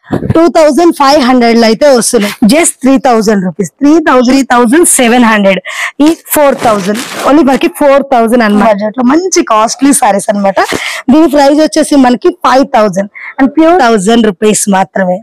two thousand five hundred లో అయితే వస్తున్నాయి just three thousand rupees three thousand three thousand seven hundred ఈ four thousand only మనకి four thousand అనమాట budget లో మంచి కాస్ట్లీ సారీస్ అన్నమాట దీని ప్రైస్ వచ్చేసి మనకి five thousand and pure thousand rupees మాత్రమే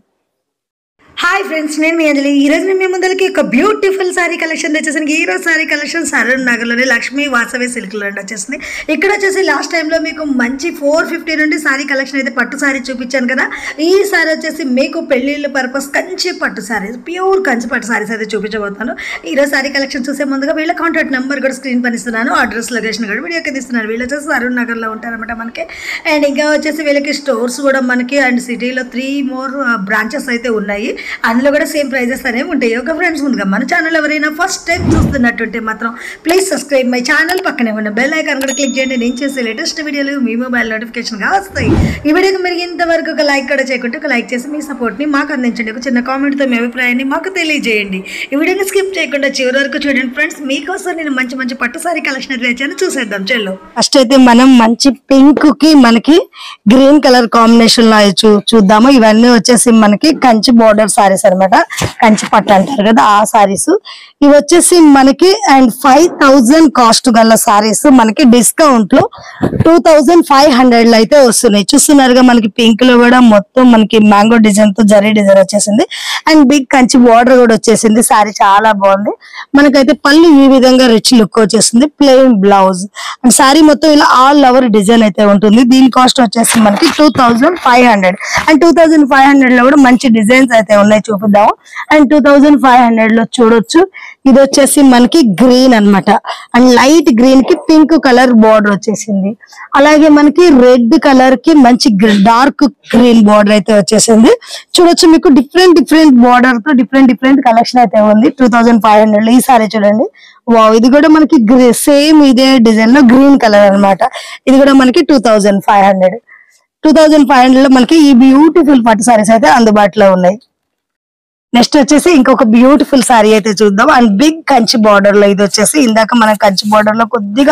హాయ్ ఫ్రెండ్స్ నేను మీ అంజలి ఈ రోజు నేను మీ ముందరికి ఒక బ్యూటిఫుల్ సారీ కలెక్షన్ తెచ్చేసాను ఈ రోజు సారీ కలెక్షన్ సరూర్ నగర్లోని లక్ష్మీ వాసవి సిల్క్లో వచ్చేసింది ఇక్కడ వచ్చేసి లాస్ట్ టైంలో మీకు మంచి ఫోర్ ఫిఫ్టీ నుండి సారీ కలెక్షన్ అయితే పట్టు సారీ చూపించాను కదా ఈ సారీ వచ్చేసి మీకు పెళ్ళిళ్ళ పర్పస్ కంచి పట్టు సారీ ప్యూర్ కంచి పట్టు సారీస్ అయితే చూపించబోతాను ఈ రోజు సారీ కలెక్షన్ చూసే ముందుగా వీళ్ళ కాంటాక్ట్ నెంబర్ కూడా స్క్రీన్ పని ఇస్తున్నాను అడ్రస్ లొకేషన్ కూడా వీడియో కింద ఇస్తున్నాను వీళ్ళు వచ్చేసి సరూర్ నగర్లో ఉంటారన్నమాట మనకి అండ్ ఇంకా వచ్చేసి వీళ్ళకి స్టోర్స్ కూడా మనకి అండ్ సిటీలో త్రీ మోర్ బ్రాంచెస్ అయితే ఉన్నాయి అందులో కూడా సేమ్ ప్రైజెస్ అనేవి ఉంటాయి ఒక ఫ్రెండ్స్ ముందుగా మన ఛానల్ ఎవరైనా ఫస్ట్ టైం చూస్తున్నట్టుంటే మాత్రం ప్లీజ్ సబ్స్క్రైబ్ మై ఛానల్ పక్కనే ఉన్న బెల్ ఐకాన్ కూడా క్లిక్ చేయండి నేను చేసే లేటెస్ట్ వీడియోలు మీ మొబైల్ నోటిఫికేషన్గా వస్తాయి ఈ వీడియోకి మీరు ఇంతవరకు ఒక లైక్ కూడా చేయకుంటే ఒక లైక్ చేసి మీ సపోర్ట్ని మాకు అందించండి ఒక చిన్న కామెంట్తో మీ అభిప్రాయాన్ని మాకు తెలియజేయండి ఈ వీడియోని స్కిప్ చేయకుండా చివరి వరకు చూడండి ఫ్రెండ్స్ మీకోసం నేను మంచి మంచి పట్టు సారీ కలెక్షన్ అయితే తెచ్చాను చూసేద్దాం చెల్లు ఫస్ట్ అయితే మనం మంచి పింక్ కి మనకి గ్రీన్ కలర్ కాంబినేషన్ లో చూ చూద్దాము ఇవన్నీ వచ్చేసి మనకి కంచి బోర్డర్ సారీస్ అన్నమాట కంచి పట్టు అంటారు కదా ఆ సారీస్ ఇవి వచ్చేసి మనకి అండ్ ఫైవ్ థౌజండ్ కాస్ట్ గల సారీస్ మనకి డిస్కౌంట్ లో టూ థౌజండ్ ఫైవ్ హండ్రెడ్ లో అయితే వస్తున్నాయి చూస్తున్నారుగా మనకి పింక్ లో కూడా మొత్తం మనకి మ్యాంగో డిజైన్ తో జరీ డిజైన్ వచ్చేసింది అండ్ బిగ్ కంచి బోర్డర్ కూడా వచ్చేసింది సారీ చాలా బాగుంది మనకైతే పళ్ళు ఈ విధంగా రిచ్ లుక్ వచ్చేసింది ప్లెయిన్ బ్లౌజ్ అండ్ సారీ మొత్తం ఇలా ఆల్ ఓవర్ డిజైన్ అయితే ఉంటుంది దీని కాస్ట్ వచ్చేసి మనకి two thousand five hundred and two thousand five hundred లో కూడా మంచి డిజైన్స్ అయితే ఉన్నాయి చూపిద్దాము and two thousand five hundred లో చూడొచ్చు ఇది వచ్చేసి మనకి గ్రీన్ అన్నమాట అండ్ లైట్ గ్రీన్ కి పింక్ కలర్ బార్డర్ వచ్చేసింది అలాగే మనకి రెడ్ కలర్ కి మంచి డార్క్ గ్రీన్ బార్డర్ అయితే వచ్చేసింది చూడొచ్చు మీకు డిఫరెంట్ డిఫరెంట్ బార్డర్ తో డిఫరెంట్ డిఫరెంట్ కలెక్షన్ అయితే ఉంది టూ థౌజండ్ ఫైవ్ హండ్రెడ్ లో ఈ సారీ చూడండి వావ్ ఇది కూడా మనకి సేమ్ ఇదే డిజైన్ లో గ్రీన్ కలర్ అన్నమాట ఇది కూడా మనకి two thousand five hundred two thousand five hundred లో మనకి ఈ బ్యూటిఫుల్ పట్టు సారీస్ అయితే అందుబాటులో ఉన్నాయి నెక్స్ట్ వచ్చేసి ఇంకొక బ్యూటిఫుల్ సారీ అయితే చూద్దాం అండ్ బిగ్ కంచి బార్డర్ లో ఇది వచ్చేసి ఇందాక మనం కంచి బార్డర్ లో కొద్దిగా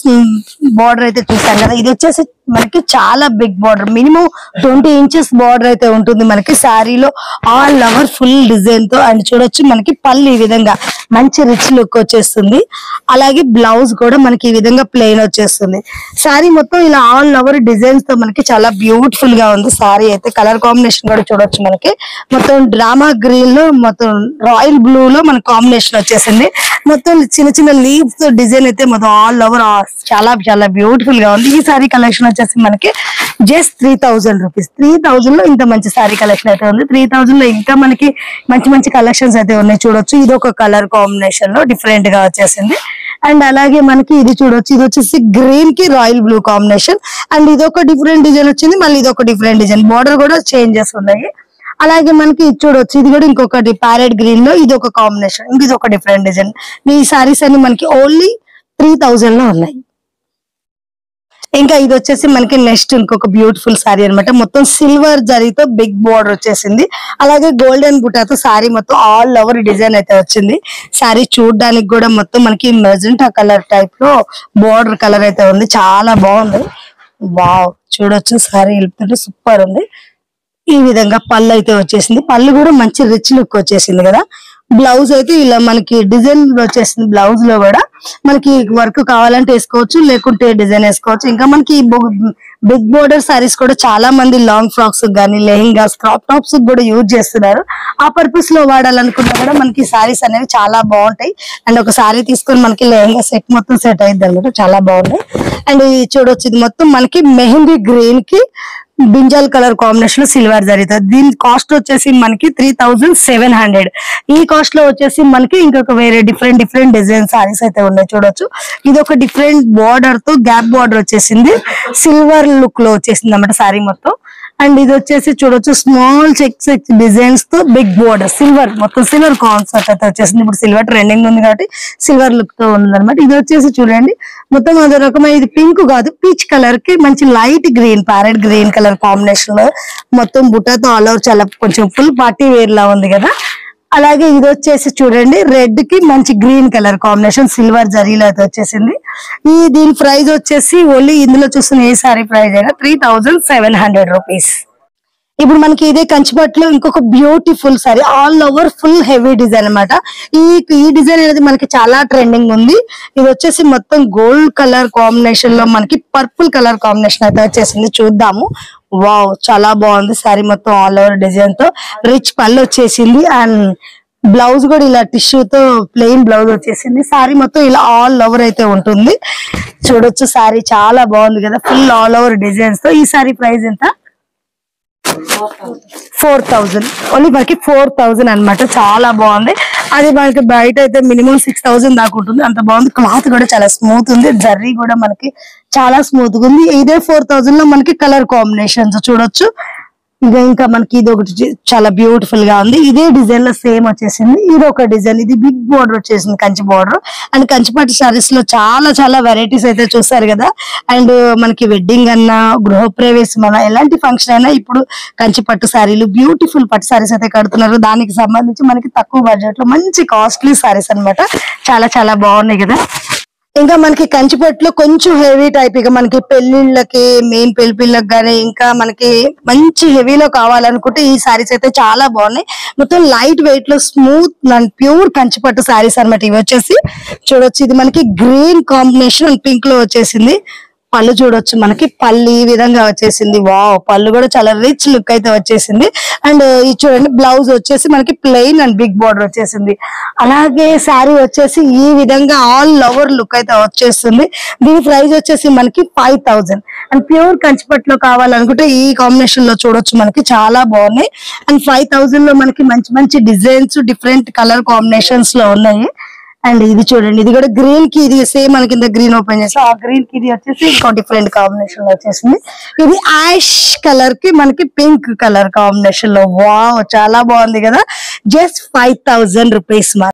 బార్డర్ అయితే చూసాం కదా ఇది వచ్చేసి మనకి చాలా big border minimum twenty inches border అయితే ఉంటుంది మనకి శారీలో ఆల్ ఓవర్ ఫుల్ డిజైన్ తో అండ్ చూడొచ్చు మనకి పళ్ళు ఈ విధంగా మంచి రిచ్ లుక్ వచ్చేస్తుంది అలాగే బ్లౌజ్ కూడా మనకి ఈ విధంగా ప్లెయిన్ వచ్చేస్తుంది శారీ మొత్తం ఇలా ఆల్ ఓవర్ డిజైన్స్ తో మనకి చాలా బ్యూటిఫుల్ గా ఉంది శారీ అయితే కలర్ కాంబినేషన్ కూడా చూడొచ్చు మనకి మొత్తం డ్రామా గ్రీన్ లో మొత్తం రాయల్ బ్లూ లో మన కాంబినేషన్ వచ్చేసింది మొత్తం చిన్న చిన్న లీవ్స్ తో డిజైన్ అయితే మొత్తం ఆల్ ఓవర్ చాలా చాలా బ్యూటిఫుల్ గా ఉంది ఈ సారీ కలెక్షన్ వచ్చేసి మనకి just three thousand rupees three thousand లో ఇంత మంచి సారీ కలెక్షన్ అయితే ఉంది త్రీ థౌజండ్ లో ఇంకా మనకి మంచి మంచి కలెక్షన్స్ అయితే ఉన్నాయి చూడొచ్చు ఇది ఒక కలర్ కాంబినేషన్ లో డిఫరెంట్ గా వచ్చేసింది అండ్ అలాగే మనకి ఇది చూడొచ్చు ఇది వచ్చేసి గ్రీన్ కి రాయల్ బ్లూ కాంబినేషన్ అండ్ ఇది ఒక డిఫరెంట్ డిజైన్ వచ్చింది మళ్ళీ ఇది ఒక డిఫరెంట్ డిజైన్ బార్డర్ కూడా చేంజెస్ ఉన్నాయి అలాగే మనకి ఇది చూడొచ్చు ఇది కూడా ఇంకొకటి ప్యారెట్ గ్రీన్ లో ఇది ఒక కాంబినేషన్ ఇంక ఇది ఒక డిఫరెంట్ డిజైన్ ఈ సారీస్ అన్ని మనకి ఓన్లీ త్రీ థౌజండ్ లో ఉన్నాయి ఇంకా ఇది వచ్చేసి మనకి నెక్స్ట్ ఇంకొక బ్యూటిఫుల్ సారీ అన్నమాట మొత్తం సిల్వర్ జరీతో బిగ్ బోర్డర్ వచ్చేసింది అలాగే గోల్డెన్ బుటాతో సారీ మొత్తం ఆల్ ఓవర్ డిజైన్ అయితే వచ్చింది సారీ చూడడానికి కూడా మొత్తం మనకి మెజెంటా కలర్ టైప్ లో బోర్డర్ కలర్ అయితే ఉంది చాలా బాగుంది వావ్ చూడొచ్చు సారీ వెళ్తుంటే సూపర్ ఉంది ఈ విధంగా పళ్ళు అయితే వచ్చేసింది పళ్ళు కూడా మంచి రిచ్ లుక్ వచ్చేసింది కదా బ్లౌజ్ అయితే ఇలా మనకి డిజైన్ వచ్చేసింది బ్లౌజ్ లో కూడా మనకి వర్క్ కావాలంటే వేసుకోవచ్చు లేకుంటే డిజైన్ వేసుకోవచ్చు ఇంకా మనకి బిగ్ బోర్డర్ సారీస్ కూడా చాలా మంది లాంగ్ ఫ్రాక్స్ కానీ లెహంగాస్ క్రాప్ టాప్స్ కూడా యూజ్ చేస్తున్నారు ఆ పర్పస్ లో వాడాలనుకున్నా కూడా మనకి సారీస్ అనేవి చాలా బాగుంటాయి అండ్ ఒక సారీ తీసుకొని మనకి లెహంగా సెట్ మొత్తం సెట్ అయింది అనమాట చాలా బాగుంది అండ్ ఇది చూడొచ్చు ఇది మొత్తం మనకి మెహందీ గ్రీన్ కి బింజాల్ కలర్ కాంబినేషన్ లో సిల్వర్ జరుగుతుంది దీని కాస్ట్ వచ్చేసి మనకి త్రీ థౌజండ్ సెవెన్ హండ్రెడ్ ఈ కాస్ట్ లో వచ్చేసి మనకి ఇంకొక వేరే డిఫరెంట్ డిఫరెంట్ డిజైన్ సారీస్ అయితే ఉన్నాయి చూడొచ్చు ఇది ఒక డిఫరెంట్ బార్డర్ తో గ్యాప్ బార్డర్ వచ్చేసింది సిల్వర్ లుక్ లో వచ్చేసింది అన్నమాట సారీ మొత్తం అండ్ ఇది వచ్చేసి చూడొచ్చు స్మాల్ చెక్ చెక్ డిజైన్స్ తో బిగ్ బోర్డర్ సిల్వర్ మొత్తం సిల్వర్ కాన్సెప్ట్ అయితే వచ్చేసింది ఇప్పుడు సిల్వర్ ట్రెండింగ్ ఉంది కాబట్టి సిల్వర్ లుక్ తో ఉంది అనమాట ఇది వచ్చేసి చూడండి మొత్తం అదే రకమైన ఇది పింక్ కాదు పీచ్ కలర్ కి మంచి light green parrot green colour combination లో మొత్తం బుట్టతో ఆల్ ఓవర్ చాలా కొంచెం ఫుల్ పార్టీ వేర్ లా ఉంది కదా అలాగే ఇది వచ్చేసి చూడండి రెడ్ కి మంచి గ్రీన్ కలర్ కాంబినేషన్ సిల్వర్ జరీలో అయితే వచ్చేసింది ఈ దీని ప్రైస్ వచ్చేసి ఓన్లీ ఇందులో చూస్తున్న ఏ సారీ ప్రైస్ అయినా three thousand seven hundred rupees ఇప్పుడు మనకి ఇదే కంచిపట్టులో ఇంకొక beautiful sari all over full heavy design అన్నమాట ఈ ఈ డిజైన్ అనేది మనకి చాలా ట్రెండింగ్ ఉంది ఇది వచ్చేసి మొత్తం గోల్డ్ కలర్ కాంబినేషన్ లో మనకి పర్పుల్ కలర్ కాంబినేషన్ అయితే వచ్చేసింది చూద్దాము వావ్ చాలా బాగుంది సారీ మొత్తం ఆల్ ఓవర్ డిజైన్ తో రిచ్ పళ్ళు వచ్చేసింది అండ్ బ్లౌజ్ కూడా ఇలా టిష్యూ తో ప్లెయిన్ బ్లౌజ్ వచ్చేసింది సారీ మొత్తం ఇలా ఆల్ ఓవర్ అయితే ఉంటుంది చూడొచ్చు సారీ చాలా బాగుంది కదా ఫుల్ ఆల్ ఓవర్ డిజైన్స్ తో ఈ సారీ ప్రైస్ ఎంత ఫోర్ థౌజండ్ ఓన్లీ మనకి ఫోర్ థౌజండ్ అనమాట చాలా బాగుంది అది మనకి బయట అయితే మినిమం సిక్స్ థౌసండ్ దాకా ఉంటుంది అంత బాగుంది క్లాత్ కూడా చాలా స్మూత్ ఉంది జర్రీ కూడా మనకి చాలా స్మూత్ గా ఉంది ఇదే ఫోర్ థౌసండ్ లో మనకి కలర్ కాంబినేషన్స్ చూడొచ్చు ఇక ఇంకా మనకి ఇది ఒకటి చే- చాలా బ్యూటిఫుల్ గా ఉంది ఇదే డిజైన్ లో సేమ్ వచ్చేసింది ఇది ఒక డిజైన్ ఇది బిగ్ బోర్డర్ వచ్చేసింది కంచి బోర్డర్ అండ్ కంచిపట్టు సారీస్ లో చాలా చాలా వెరైటీస్ అయితే చూస్తారు కదా అండ్ మనకి వెడ్డింగ్ అన్నా గృహప్రవేశం అన్నా ఎలాంటి ఫంక్షన్ అయినా ఇప్పుడు కంచి పట్టు సారీలు బ్యూటిఫుల్ పట్టు సారీస్ అయితే కడుతున్నారు దానికి సంబంధించి మనకి తక్కువ బడ్జెట్ లో మంచి కాస్ట్లీ సారీస్ అన్నమాట చాలా చాలా బాగున్నాయి కదా ఇంకా మనకి కంచిపట్టులో కొంచెం హెవీ టైప్ ఇక మనకి పెళ్లిళ్ళకి మెయిన్ పెళ్లి పిల్లకి కానీ ఇంకా మనకి మంచి హెవీలో కావాలనుకుంటే ఈ సారీస్ అయితే చాలా బాగున్నాయి మొత్తం లైట్ వెయిట్ లో స్మూత్ అండ్ ప్యూర్ కంచిపట్టు సారీస్ అన్నమాట ఇవి వచ్చేసి చూడొచ్చు ఇది మనకి గ్రీన్ కాంబినేషన్ అండ్ పింక్ లో వచ్చేసింది పళ్ళు చూడొచ్చు మనకి పళ్ళు ఈ విధంగా వచ్చేసింది వావ్ పళ్ళు కూడా చాలా రిచ్ లుక్ అయితే వచ్చేసింది అండ్ ఇది చూడండి బ్లౌజ్ వచ్చేసి మనకి ప్లెయిన్ అండ్ బిగ్ బార్డర్ వచ్చేసింది అలాగే శారీ వచ్చేసి ఈ విధంగా ఆల్ ఓవర్ లుక్ అయితే వచ్చేస్తుంది దీని ప్రైస్ వచ్చేసి మనకి ఫైవ్ థౌజండ్ అండ్ ప్యూర్ కంచిపట్లో కావాలనుకుంటే ఈ కాంబినేషన్ లో చూడొచ్చు మనకి చాలా బాగున్నాయి అండ్ ఫైవ్ థౌజండ్ లో మనకి మంచి మంచి డిజైన్స్ డిఫరెంట్ కలర్ కాంబినేషన్స్ లో ఉన్నాయి అండ్ ఇది చూడండి ఇది కూడా గ్రీన్ కి ఇది సేమ్ మన కింద గ్రీన్ ఓపెన్ చేసి ఆ గ్రీన్ కి ఇది వచ్చేసి ఇంకో డిఫరెంట్ కాంబినేషన్ లో వచ్చేసింది ఇది యాష్ కలర్ కి మనకి పింక్ కలర్ కాంబినేషన్ లో వావ్ చాలా బాగుంది కదా జస్ట్ ఫైవ్ థౌజండ్ రూపీస్